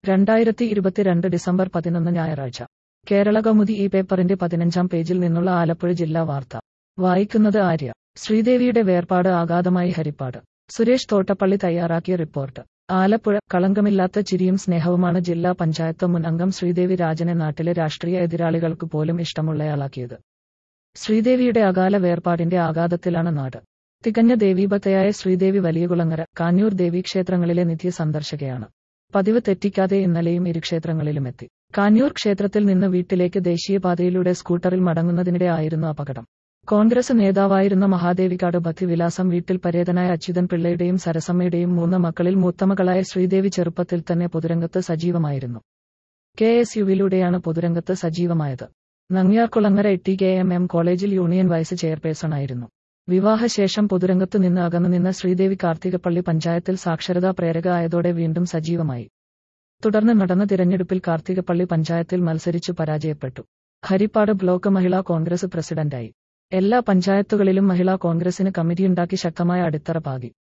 രണ്ടായിരത്തി ഇരുപത്തിരണ്ട് ഡിസംബർ പതിനൊന്ന് ഞായറാഴ്ച കേരള കൗമുദി ഈ പേപ്പറിന്റെ പതിനഞ്ചാം പേജിൽ നിന്നുള്ള ആലപ്പുഴ ജില്ലാ വാർത്ത വായിക്കുന്നത് ആര്യ ശ്രീദേവിയുടെ വേർപാട് ആഘാതമായി ഹരിപ്പാട് സുരേഷ് തോട്ടപ്പള്ളി തയ്യാറാക്കിയ റിപ്പോർട്ട് ആലപ്പുഴ കളങ്കമില്ലാത്ത ചിരിയും സ്നേഹവുമാണ് ജില്ലാ പഞ്ചായത്ത് മുൻ അംഗം ശ്രീദേവി രാജനെ നാട്ടിലെ രാഷ്ട്രീയ എതിരാളികൾക്ക് പോലും ഇഷ്ടമുള്ളയാളാക്കിയത് ശ്രീദേവിയുടെ അകാല വേർപാടിന്റെ ആഘാതത്തിലാണ് നാട് തികഞ്ഞ ദേവീഭക്തയായ ശ്രീദേവി വലിയകുളങ്ങര കാഞ്ഞൂർ ദേവീക്ഷേത്രങ്ങളിലെ നിത്യ സന്ദർശകയാണ് പതിവ് തെറ്റിക്കാതെ ഇന്നലെയും ഇരുക്ഷേത്രങ്ങളിലുമെത്തി കാഞ്ഞൂർ ക്ഷേത്രത്തിൽ നിന്ന് വീട്ടിലേക്ക് ദേശീയപാതയിലൂടെ സ്കൂട്ടറിൽ മടങ്ങുന്നതിനിടെ ആയിരുന്നു അപകടം കോൺഗ്രസ് നേതാവായിരുന്ന മഹാദേവിക്കാട് ഭക്തിവിലാസം വീട്ടിൽ പരേതനായ അച്യുതൻ പിള്ളയുടെയും സരസമ്മയുടെയും മൂന്ന് മക്കളിൽ മൂത്തമകളായ ശ്രീദേവി ചെറുപ്പത്തിൽ തന്നെ പൊതുരംഗത്ത് സജീവമായിരുന്നു കെ എസ് യുവിലൂടെയാണ് പൊതുരംഗത്ത് സജീവമായത് Nangiarkulangara T K M M കോളേജിൽ യൂണിയൻ വൈസ് ചെയർപേഴ്സൺ ആയിരുന്നു വിവാഹശേഷം പൊതുരംഗത്ത് നിന്ന് അകന്നുനിന്ന ശ്രീദേവി കാർത്തികപ്പള്ളി പഞ്ചായത്തിൽ സാക്ഷരതാ പ്രേരക ആയതോടെ വീണ്ടും സജീവമായി തുടർന്ന് നടന്ന തിരഞ്ഞെടുപ്പിൽ കാർത്തികപ്പള്ളി പഞ്ചായത്തിൽ മത്സരിച്ചു പരാജയപ്പെട്ടു ഹരിപ്പാട് ബ്ലോക്ക് മഹിളാ കോൺഗ്രസ് പ്രസിഡന്റായി എല്ലാ പഞ്ചായത്തുകളിലും മഹിളാ കോൺഗ്രസിന് കമ്മിറ്റിയുണ്ടാക്കി ശക്തമായ അടിത്തറ പാകി